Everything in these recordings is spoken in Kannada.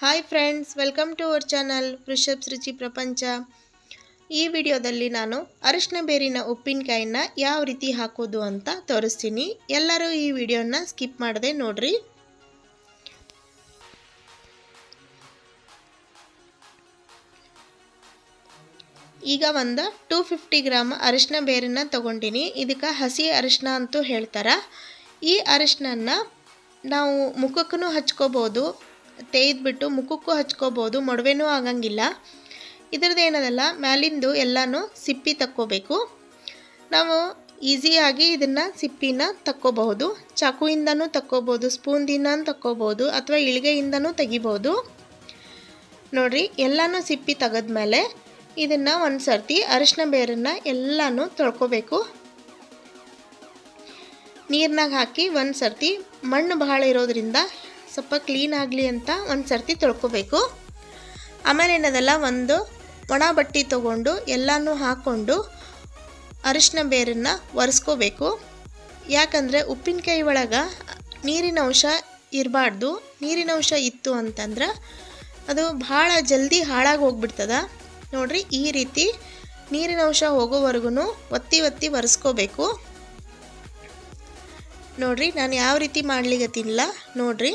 hi friends welcome to our channel Vrushabh Ruchi Prapancha ಈ ವಿಡಿಯೋದಲ್ಲಿ ನಾನು ಅರಿಶಿನ ಬೇರಿನ ಉಪ್ಪಿನಕಾಯಿನ ಯಾವ ರೀತಿ ಹಾಕೋದು ಅಂತ ತೋರಿಸ್ತೀನಿ ಎಲ್ಲರೂ ಈ ವಿಡಿಯೋನ ಸ್ಕಿಪ್ ಮಾಡದೆ ನೋಡ್ರಿ ಈಗ ಒಂದು ಟೂ ಫಿಫ್ಟಿ ಗ್ರಾಮ್ ಅರಿಶಿನ ಬೇರನ್ನ ತೊಗೊಂಡಿನಿ ಇದಕ್ಕೆ ಹಸಿ ಅರಿಶಿನ ಅಂತೂ ಹೇಳ್ತಾರೆ ಈ ಅರಿಶಿನ ನಾವು ಮುಖಕ್ಕೂ ಹಚ್ಕೋಬೋದು ತೇಯ್ದುಬಿಟ್ಟು ಮುಖಕ್ಕೂ ಹಚ್ಕೋಬೋದು ಮೊಡವೆನೂ ಆಗಂಗಿಲ್ಲ ಇದ್ರದ್ದು ಏನದಲ್ಲ ಮ್ಯಾಲಿಂದು ಎಲ್ಲನೂ ಸಿಪ್ಪಿ ತಕ್ಕೋಬೇಕು ನಾವು ಈಸಿಯಾಗಿ ಇದನ್ನು ಸಿಪ್ಪಿನ ತಕ್ಕೋಬಹುದು ಚಾಕುಯಿಂದನೂ ತಕ್ಕೋಬೋದು ಸ್ಪೂನ್ದಿಂದ ತಕ್ಕೋಬೋದು ಅಥವಾ ಇಳಿಗೆಯಿಂದನೂ ತೆಗಿಬೋದು ನೋಡಿರಿ ಎಲ್ಲನೂ ಸಿಪ್ಪಿ ತೆಗೆದ್ಮೇಲೆ ಇದನ್ನು ಒಂದು ಸರ್ತಿ ಅರಿಶಿನ ಬೇರನ್ನು ಎಲ್ಲನೂ ತೊಳ್ಕೊಬೇಕು ನೀರ್ನಾಗ ಹಾಕಿ ಒಂದು ಸರ್ತಿ ಮಣ್ಣು ಭಾಳ ಇರೋದ್ರಿಂದ ಸ್ವಲ್ಪ ಕ್ಲೀನ್ ಆಗಲಿ ಅಂತ ಒಂದು ಸರ್ತಿ ತೊಳ್ಕೊಬೇಕು ಆಮೇಲೆ ಏನದಲ್ಲ ಒಂದು ಒಣ ಬಟ್ಟೆ ತೊಗೊಂಡು ಎಲ್ಲನೂ ಹಾಕ್ಕೊಂಡು ಅರಿಶಿನ ಬೇರನ್ನು ಒರೆಸ್ಕೋಬೇಕು ಯಾಕಂದರೆ ಉಪ್ಪಿನಕಾಯಿ ಒಳಗೆ ನೀರಿನ ಅಂಶ ಇರಬಾರ್ದು ನೀರಿನ ಅಂಶ ಇತ್ತು ಅಂತಂದ್ರೆ ಅದು ಭಾಳ ಜಲ್ದಿ ಹಾಳಾಗಿ ಹೋಗ್ಬಿಡ್ತದ ನೋಡ್ರಿ ಈ ರೀತಿ ನೀರಿನ ಅಂಶ ಹೋಗೋವರೆಗೂ ಒತ್ತಿ ಒತ್ತಿ ಒರೆಸ್ಕೋಬೇಕು ನೋಡ್ರಿ ನಾನು ಯಾವ ರೀತಿ ಮಾಡ್ಲಿಗತ್ತಿಲ್ಲ ನೋಡ್ರಿ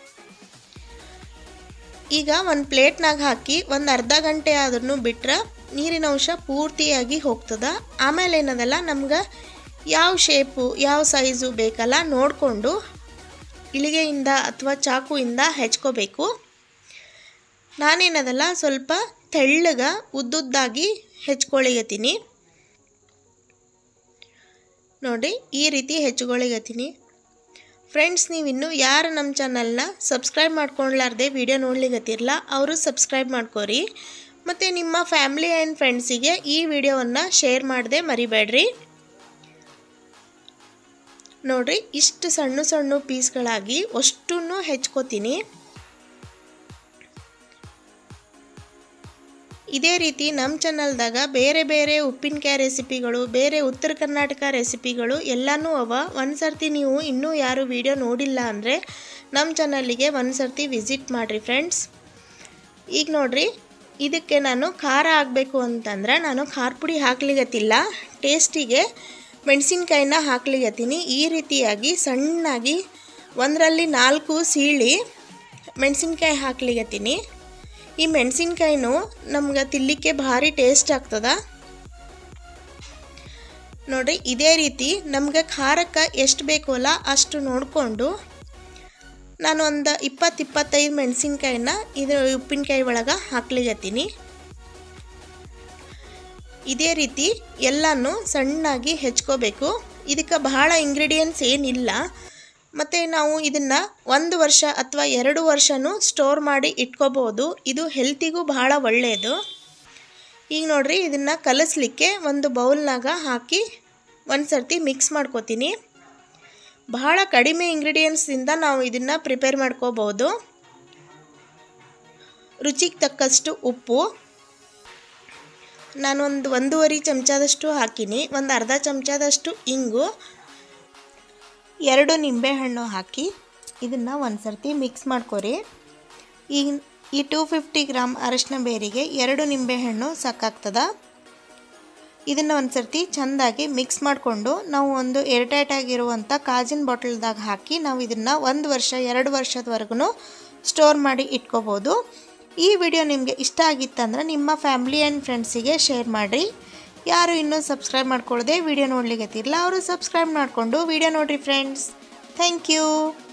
ಈಗ ಒಂದು ಪ್ಲೇಟ್ನಾಗ ಹಾಕಿ ಒಂದು ಅರ್ಧ ಗಂಟೆ ಆದ್ರೂ ಬಿಟ್ರೆ ನೀರಿನ ಅಂಶ ಪೂರ್ತಿಯಾಗಿ ಹೋಗ್ತದ ಆಮೇಲೆ ಏನದಲ್ಲ ನಮ್ಗೆ ಯಾವ ಶೇಪು ಯಾವ ಸೈಜು ಬೇಕಲ್ಲ ನೋಡಿಕೊಂಡು ಇಳಿಗೆಯಿಂದ ಅಥವಾ ಚಾಕುಯಿಂದ ಹೆಚ್ಕೋಬೇಕು ನಾನೇನದಲ್ಲ ಸ್ವಲ್ಪ ತೆಳ್ಳಗ ಉದ್ದುದ್ದಾಗಿ ಹೆಚ್ಕೊಳಿಗತ್ತೀನಿ ನೋಡಿ ಈ ರೀತಿ ಹೆಚ್ಕೊಳಿಗತ್ತೀನಿ ಫ್ರೆಂಡ್ಸ್ ನೀವು ಇನ್ನೂ ಯಾರು ನಮ್ಮ ಚಾನಲ್ನ ಸಬ್ಸ್ಕ್ರೈಬ್ ಮಾಡ್ಕೊಳ್ಲಾರ್ದೆ ವಿಡಿಯೋ ನೋಡ್ಲಿಗತ್ತಿರಲ್ಲ ಅವರು ಸಬ್ಸ್ಕ್ರೈಬ್ ಮಾಡ್ಕೋರಿ ಮತ್ತು ನಿಮ್ಮ ಫ್ಯಾಮ್ಲಿ ಆ್ಯಂಡ್ ಫ್ರೆಂಡ್ಸಿಗೆ ಈ ವಿಡಿಯೋವನ್ನು ಶೇರ್ ಮಾಡದೆ ಮರಿಬೇಡ್ರಿ ನೋಡ್ರಿ ಇಷ್ಟು ಸಣ್ಣ ಸಣ್ಣ ಪೀಸ್ಗಳಾಗಿ ಅಷ್ಟನ್ನು ಹೆಚ್ಕೋತೀನಿ ಇದೇ ರೀತಿ ನಮ್ಮ ಚಾನಲ್ದಾಗ ಬೇರೆ ಬೇರೆ ಉಪ್ಪಿನಕಾಯಿ ರೆಸಿಪಿಗಳು ಬೇರೆ ಉತ್ತರ ಕರ್ನಾಟಕ ರೆಸಿಪಿಗಳು ಎಲ್ಲನೂ ಅವ ಒಂದು ಸರ್ತಿ ನೀವು ಇನ್ನೂ ಯಾರು ವಿಡಿಯೋ ನೋಡಿಲ್ಲ ಅಂದರೆ ನಮ್ಮ ಚಾನಲ್ಲಿಗೆ ಒಂದು ಸರ್ತಿ ವಿಸಿಟ್ ಮಾಡಿರಿ ಫ್ರೆಂಡ್ಸ್ ಈಗ ನೋಡ್ರಿ ಇದಕ್ಕೆ ನಾನು ಖಾರ ಆಗಬೇಕು ಅಂತಂದ್ರೆ ನಾನು ಖಾರ ಪುಡಿ ಹಾಕ್ಲಿಗತ್ತಿಲ್ಲ ಟೇಸ್ಟಿಗೆ ಮೆಣಸಿನ್ಕಾಯಿನ ಹಾಕ್ಲಿಗತ್ತೀನಿ ಈ ರೀತಿಯಾಗಿ ಸಣ್ಣಾಗಿ ಒಂದರಲ್ಲಿ ನಾಲ್ಕು ಸೀಳಿ ಮೆಣಸಿನ್ಕಾಯಿ ಹಾಕ್ಲಿಗತ್ತೀನಿ ಈ ಮೆಣಸಿನ್ಕಾಯಿನೂ ನಮ್ಗೆ ತಿನ್ನಲಿಕ್ಕೆ ಭಾರಿ ಟೇಸ್ಟ್ ಆಗ್ತದ ನೋಡಿರಿ ಇದೇ ರೀತಿ ನಮ್ಗೆ ಖಾರಕ್ಕೆ ಎಷ್ಟು ಬೇಕೋ ಅಲ್ಲ ಅಷ್ಟು ನೋಡಿಕೊಂಡು ನಾನು ಒಂದು ಇಪ್ಪತ್ತು ಇಪ್ಪತ್ತೈದು ಮೆಣಸಿನ್ಕಾಯಿನ ಇದ್ರ ಉಪ್ಪಿನಕಾಯಿ ಒಳಗೆ ಹಾಕ್ಲಿಗತ್ತೀನಿ ಇದೇ ರೀತಿ ಎಲ್ಲನೂ ಸಣ್ಣಾಗಿ ಹೆಚ್ಕೋಬೇಕು ಇದಕ್ಕೆ ಬಹಳ ಇಂಗ್ರೀಡಿಯೆಂಟ್ಸ್ ಏನಿಲ್ಲ ಮತ್ತು ನಾವು ಇದನ್ನು ಒಂದು ವರ್ಷ ಅಥವಾ ಎರಡು ವರ್ಷವೂ ಸ್ಟೋರ್ ಮಾಡಿ ಇಟ್ಕೋಬೋದು ಇದು ಹೆಲ್ತಿಗೂ ಬಹಳ ಒಳ್ಳೆಯದು ಈಗ ನೋಡ್ರಿ ಇದನ್ನು ಕಲಿಸ್ಲಿಕ್ಕೆ ಒಂದು ಬೌಲ್ನಾಗ ಹಾಕಿ ಒಂದು ಸರ್ತಿ ಮಿಕ್ಸ್ ಮಾಡ್ಕೋತೀನಿ ಬಹಳ ಕಡಿಮೆ ಇಂಗ್ರೀಡಿಯೆಂಟ್ಸಿಂದ ನಾವು ಇದನ್ನು ಪ್ರಿಪೇರ್ ಮಾಡ್ಕೋಬೋದು ರುಚಿಗೆ ತಕ್ಕಷ್ಟು ಉಪ್ಪು ನಾನು ಒಂದು ಒಂದೂವರೆ ಚಮಚದಷ್ಟು ಹಾಕಿನಿ ಒಂದು ಅರ್ಧ ಚಮಚದಷ್ಟು ಇಂಗು ಎರಡು ನಿಂಬೆಹಣ್ಣು ಹಾಕಿ ಇದನ್ನು ಒಂದು ಸರ್ತಿ ಮಿಕ್ಸ್ ಮಾಡ್ಕೊರಿ ಈಗ ಈ ಟೂ ಫಿಫ್ಟಿ ಗ್ರಾಮ್ ಅರಶಿನ ಬೇರಿಗೆ ಎರಡು ನಿಂಬೆಹಣ್ಣು ಸಾಕಾಗ್ತದ ಇದನ್ನು ಒಂದು ಸರ್ತಿ ಚೆಂದಾಗಿ ಮಿಕ್ಸ್ ಮಾಡಿಕೊಂಡು ನಾವು ಒಂದು ಏರ್ಟೈಟ್ ಆಗಿರುವಂಥ ಕಾಜಿನ ಬಾಟಲ್ದಾಗ ಹಾಕಿ ನಾವು ಇದನ್ನು ಒಂದು ವರ್ಷ ಎರಡು ವರ್ಷದವರೆಗೂ ಸ್ಟೋರ್ ಮಾಡಿ ಇಟ್ಕೋಬೋದು ಈ ವಿಡಿಯೋ ನಿಮಗೆ ಇಷ್ಟ ಆಗಿತ್ತಂದ್ರೆ ನಿಮ್ಮ ಫ್ಯಾಮ್ಲಿ ಆ್ಯಂಡ್ ಫ್ರೆಂಡ್ಸಿಗೆ ಶೇರ್ ಮಾಡಿರಿ ಯಾರು ಇನ್ನೂ ಸಬ್ಸ್ಕ್ರೈಬ್ ಮಾಡ್ಕೊಳ್ಳದೆ ವಿಡಿಯೋ ನೋಡ್ಲಿಕ್ಕೆ ಅವರು ಸಬ್ಸ್ಕ್ರೈಬ್ ಮಾಡಿಕೊಂಡು ವಿಡಿಯೋ ನೋಡಿರಿ ಫ್ರೆಂಡ್ಸ್ ಥ್ಯಾಂಕ್ ಯು